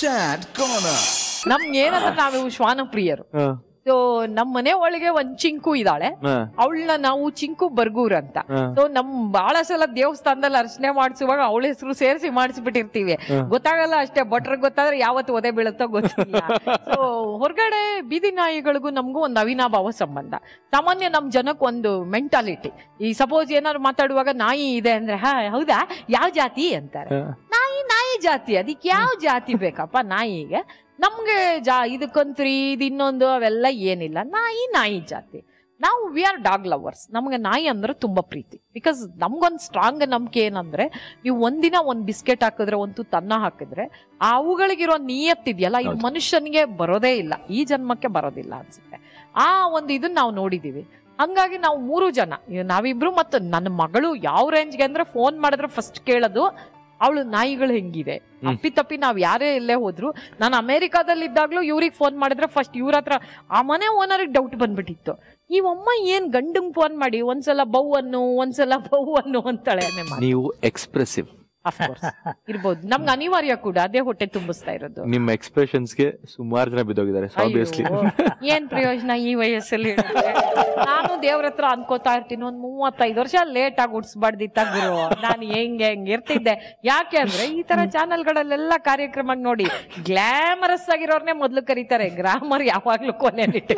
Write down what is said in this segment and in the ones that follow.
Chat Corner. ನಮ್ಗೆ ಏನಂದ್ರೆ ನಾವು ಶ್ವಾನ ಪ್ರಿಯರು ಸೊ ನಮ್ ಮನೆ ಒಳಗೆ ಒಂದ್ ಚಿಂಕು ಇದ್ದಾಳೆ ಅವಳನ್ನ ನಾವು ಚಿಂಕು ಬರ್ಗೂರ್ ಅಂತ ಸೊ ನಮ್ ಬಹಳ ಸಲ ದೇವಸ್ಥಾನದಲ್ಲಿ ಅರ್ಚನೆ ಮಾಡಿಸುವಾಗ ಅವಳ ಹೆಸರು ಸೇರಿಸಿ ಮಾಡಿಸ್ಬಿಟ್ಟಿರ್ತೀವಿ ಗೊತ್ತಾಗಲ್ಲ ಅಷ್ಟೇ ಭಟ್ರ ಗೊತ್ತಾದ್ರೆ ಯಾವತ್ತು ಒದೆ ಬೀಳುತ್ತೋ ಗೊತ್ತಿಲ್ಲ ಸೊ ಹೊರಗಡೆ ಬೀದಿ ನಾಯಿಗಳಿಗೂ ನಮಗೂ ಒಂದು ಅವಿನಾಭಾವ ಸಂಬಂಧ ಸಾಮಾನ್ಯ ನಮ್ ಜನಕ್ಕೆ ಒಂದು ಮೆಂಟಾಲಿಟಿ ಈ ಸಪೋಸ್ ಏನಾದ್ರು ಮಾತಾಡುವಾಗ ನಾಯಿ ಇದೆ ಅಂದ್ರೆ ಹಾ ಹೌದಾ ಯಾವ ಜಾತಿ ಅಂತಾರೆ ನಾಯಿ ನಾಯಿ ಜಾತಿ ಅದಕ್ಕೆ ಯಾವ ಜಾತಿ ಬೇಕಪ್ಪ ನಾಯಿಗೆ ನಮ್ಗೆ ಜಾ ಇದಕ್ಕಂತ್ರಿ ಇದು ಇನ್ನೊಂದು ಅವೆಲ್ಲ ಏನಿಲ್ಲ ನಾಯಿ ನಾಯಿ ಜಾತಿ ನಾವು ವಿ ಆರ್ ಡಾಗ್ ಲವರ್ಸ್ ನಮ್ಗೆ ನಾಯಿ ಅಂದ್ರೆ ತುಂಬಾ ಪ್ರೀತಿ ಬಿಕಾಸ್ ನಮ್ಗೊಂದು ಸ್ಟ್ರಾಂಗ್ ನಂಬಿಕೆ ಏನಂದ್ರೆ ನೀವು ಒಂದಿನ ಒಂದ್ ಬಿಸ್ಕೆಟ್ ಹಾಕಿದ್ರೆ ಒಂದು ತುತ್ತು ಅನ್ನ ಹಾಕಿದ್ರೆ ಆ ಅವುಗಳಿಗಿರೋ ನಿಯತ್ತಿದೆಯಲ್ಲ ಇದು ಮನುಷ್ಯನಿಗೆ ಬರೋದೇ ಇಲ್ಲ ಈ ಜನ್ಮಕ್ಕೆ ಬರೋದಿಲ್ಲ ಅನ್ಸುತ್ತೆ ಆ ಒಂದು ಇದನ್ನ ನಾವು ನೋಡಿದೀವಿ ಹಂಗಾಗಿ ನಾವು ಮೂರು ಜನ ಈಗ ನಾವಿಬ್ರು ಮತ್ತು ನನ್ನ ಮಗಳು ಯಾವ ರೇಂಜ್ಗೆ ಅಂದ್ರೆ ಫೋನ್ ಮಾಡಿದ್ರೆ ಫಸ್ಟ್ ಕೇಳೋದು ಅವಳು ನಾಯಿಗಳು ಹೆಂಗಿದೆ ಅಪ್ಪಿ ತಪ್ಪಿ ನಾವ್ ಯಾರೇ ಎಲ್ಲೇ ಹೋದ್ರು ನಾನು ಅಮೆರಿಕಾದಲ್ಲಿ ಇದ್ದಾಗ್ಲೂ ಇವ್ರಿಗೆ ಫೋನ್ ಮಾಡಿದ್ರೆ ಫಸ್ಟ್ ಇವ್ರ ಹತ್ರ ಆ ಮನೆ ಓನರ್ಗೆ ಡೌಟ್ ಬಂದ್ಬಿಟ್ಟಿತ್ತು ಈ ಅಮ್ಮ ಏನ್ ಗಂಡಂಗ್ ಫೋನ್ ಮಾಡಿ ಒಂದ್ಸಲ ಬೌ ಅನ್ನು ಒಂದ್ಸಲ ಬೌ ಅನ್ನು ಅಂತಾಳೆ ಮಾಡಿ ನೀವು ಎಕ್ಸ್ಪ್ರೆಸಿವ್ ಇರ್ಬೋದು ನಮ್ಗೆ ಅನಿವಾರ್ಯ ಕೂಡ ಅದೇ ಹೊಟ್ಟೆ ತುಂಬಿಸ್ತಾ ಇರೋದು ನಿಮ್ಮ ಎಕ್ಸ್ಪ್ರೆಷನ್ಸ್ಗೆ ಸುಮಾರು ಜನ ಬಿದ್ದೋಗಿದ್ದಾರೆ ಆಬ್ವಿಯಸ್ಲಿ ಅಯ್ಯೋ, ಏನ್ ಪ್ರಯೋಜನ ಈ ವಯಸ್ಸಲ್ಲಿ ಹೇಳಿದ್ರೆ? ನಾನು ದೇವ್ರ ಹತ್ರ ಅನ್ಕೋತಾ ಇರ್ತೀನಿ ಒಂದ್ ಮೂವತ್ತೈದು ವರ್ಷ ಲೇಟ್ ಆಗಿ ಉಡ್ಸ್ಬಾರ್ದಿತ್ತ ಗುರು ನಾನು ಹೆಂಗೆ ಹೆಂಗ್ ಇರ್ತಿದ್ದೆ ಯಾಕೆ ಅಂದ್ರೆ ಈ ತರ ಚಾನೆಲ್ಗಳಲ್ಲೆಲ್ಲ ಕಾರ್ಯಕ್ರಮ ನೋಡಿ ಗ್ಲಾಮರಸ್ ಆಗಿರೋರ್ನೇ ಮೊದ್ಲು ಕರೀತಾರೆ ಗ್ರಾಮರ್ ಯಾವಾಗ್ಲೂ ಕೊನೆಯಲ್ಲಿ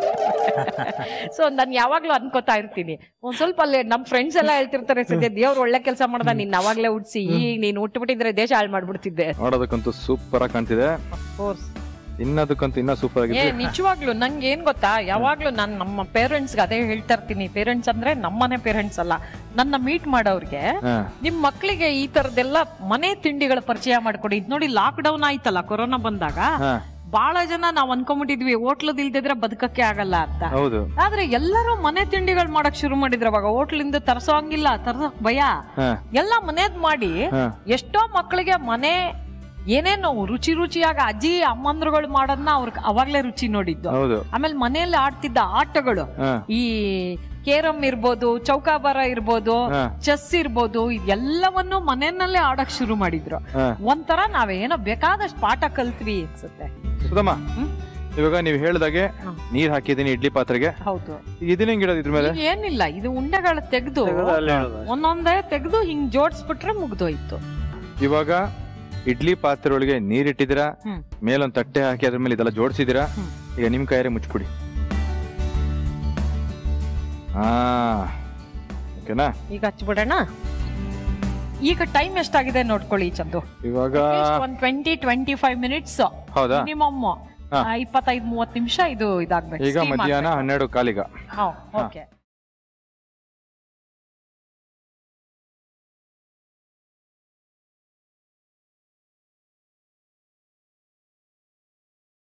ಸೊ ನಾನು ಯಾವಾಗ್ಲೂ ಅನ್ಕೋತಾ ಇರ್ತೀನಿ ಒಂದ್ ಸ್ವಲ್ಪ ಅಲ್ಲೇ ನಮ್ ಫ್ರೆಂಡ್ಸ್ ಎಲ್ಲ ಹೇಳ್ತಿರ್ತಾರೆ ಸದ್ಯ ದೇವ್ರು ಒಳ್ಳೆ ಕೆಲಸ ಮಾಡ್ದ ನೀನ್ ಅವಾಗ್ಲೇ ಉಡ್ಸಿ ಈಗ ನೀನ್ ಉಟ್ಬಿಟ್ಟಿದ್ರೆ ದೇಶ ಹಾಳು ಮಾಡ್ಬಿಡ್ತಿದ್ದೆ ನೋಡೋದಕ್ಕಂತೂ ಸೂಪರ್ ಆಗಿ ಕಾಣ್ತಿದೆ ತಿನ್ನೋದಕ್ಕಂತೂ ಇನ್ನ ಸೂಪರ್ ಏ ಆಗಿದೆ ನಿಜವಾಗ್ಲು ನಂಗೆ ಏನ್ ಗೊತ್ತಾ ಯಾವಾಗ್ಲೂ ನಾನು ನಮ್ಮ ಪೇರೆಂಟ್ಸ್ ಅದೇ ಹೇಳ್ತಾ ಇರ್ತೀನಿ ಪೇರೆಂಟ್ಸ್ ಅಂದ್ರೆ ನಮ್ಮನೆ ಪೇರೆಂಟ್ಸ್ ಅಲ್ಲ ನನ್ನ ಮೀಟ್ ಮಾಡೋರ್ಗೆ ಹಾ. ನಿಮ್ ಮಕ್ಳಿಗೆ ಈ ತರದೆಲ್ಲ ಮನೆ ತಿಂಡಿಗಳ ಪರಿಚಯ ಮಾಡ್ಕೊಡಿ ಇದ್ ನೋಡಿ ಲಾಕ್ ಡೌನ್ ಆಯ್ತಲ್ಲ ಕೊರೋನಾ ಬಂದಾಗ ಹಾ. ಬಹಳ ಜನ ನಾವ್ ಅನ್ಕೊಂಡ್ಬಿಟ್ಟಿದ್ವಿ ಹೋಟ್ಲದ್ ಇಲ್ದಿದ್ರೆ ಬದುಕಕ್ಕೆ ಆಗಲ್ಲ ಅಂತ ಹೌದು ಆದ್ರೆ ಎಲ್ಲರೂ ಮನೆ ತಿಂಡಿಗಳು ಮಾಡಕ್ ಶುರು ಮಾಡಿದ್ರು ಅವಾಗ ಹೋಟ್ಲಿಂದ ತರ್ಸೋ ಹಂಗಿಲ್ಲ ತರ್ಸೋಕ್ ಭಯ ಹಾ. ಎಲ್ಲ ಮನೇದ್ ಮಾಡಿ ಹಾ. ಎಷ್ಟೋ ಮಕ್ಕಳಿಗೆ ಮನೆ ಏನೇನೋ ರುಚಿ ರುಚಿಯಾಗ ಅಜ್ಜಿ ಅಮ್ಮಂದ್ರುಗಳು ಮಾಡೋದನ್ನ ಅವ್ರಿಗೆ ಅವಾಗ್ಲೇ ರುಚಿ ನೋಡಿದ್ದು ಹೌದು ಆಮೇಲೆ ಮನೆಯಲ್ಲಿ ಆಡ್ತಿದ್ದ ಆಟಗಳು ಹಾ. ಈ ಕೇರಂ ಇರ್ಬೋದು ಚೌಕಾಬಾರ ಇರ್ಬೋದು ಹಾ. ಚೆಸ್ ಇರ್ಬೋದು ಇದೆಲ್ಲವನ್ನು ಮನೆಯಲ್ಲೇ ಆಡಕ್ ಶುರು ಮಾಡಿದ್ರು ಹಾ. ಒಂಥರ ನಾವೇನೋ ಬೇಕಾದಷ್ಟು ಪಾಠ ಕಲ್ತ್ವಿ ಅನ್ಸುತ್ತೆ ಸುಧಮ್ಮ ಹ್ಮ್? ಇವಾಗ ನೀವು ಹೇಳ್ದಾಗೆ ಹ್ಮ್. ನೀರ್ ಹಾಕಿದೀನಿ ಇಡ್ಲಿ ಪಾತ್ರೆಗೆ ಹೌದು ಈಗ ಇದನ್ನ ಹೆಂಗ್ ಇಡೋದು ಇದ್ರ ಮೇಲೆ ಈಗ ಏನಿಲ್ಲ ಇದು ಉಂಡೆಗಳು ತೆಗೆದು ಒಂದೊಂದೇ ತೆಗೆದು ಹಿಂಗ್ ಜೋಡಿಸ್ಬಿಟ್ರೆ ಮುಗ್ದೋಯ್ತು ಇವಾಗ ಇಡ್ಲಿ ಪಾತ್ರೆ ಒಳಗೆ ನೀರ್ ಇಟ್ಟಿದ್ದೀರಾ ಹ್ಮ್. ಮೇಲೊಂದ್ ತಟ್ಟೆ ಹಾಕಿ ಅದ್ರ ಮೇಲೆ ಇದೆಲ್ಲ ಜೋಡಿಸಿದಿರಾ ಹ್ಮ್. ಈಗ ನಿಮ್ ಕೈಯಾರೆ ಮುಚ್ಕೊಡಿ ಹಾ ಓಕೆನಾ ಈಗ ಹಚ್ಬಿಡೋಣ ಈಗ ಟೈಮ್ ಎಷ್ಟಾಗಿದೆ ನೋಡ್ಕೊಳ್ಳಿ ಚಂದು ಇವಾಗ ಒಂದ್ ಟ್ವೆಂಟಿ ಟ್ವೆಂಟಿ ಫೈವ್ ಮಿನಿಟ್ಸ್ ಹೌದಾ ಮಿನಿಮಮ್ ಹಾ. ಇಪ್ಪತ್ತೈದು ಮೂವತ್ತು ನಿಮಿಷ ಇದು ಇದಾಗ್ಬೇಕು ಈಗ steam ಮಧ್ಯಾಹ್ನ ಆಗ್ಬೇಕು. ಹನ್ನೆರಡು ಕಾಲಿಗ ಹಾ, ಓಕೆ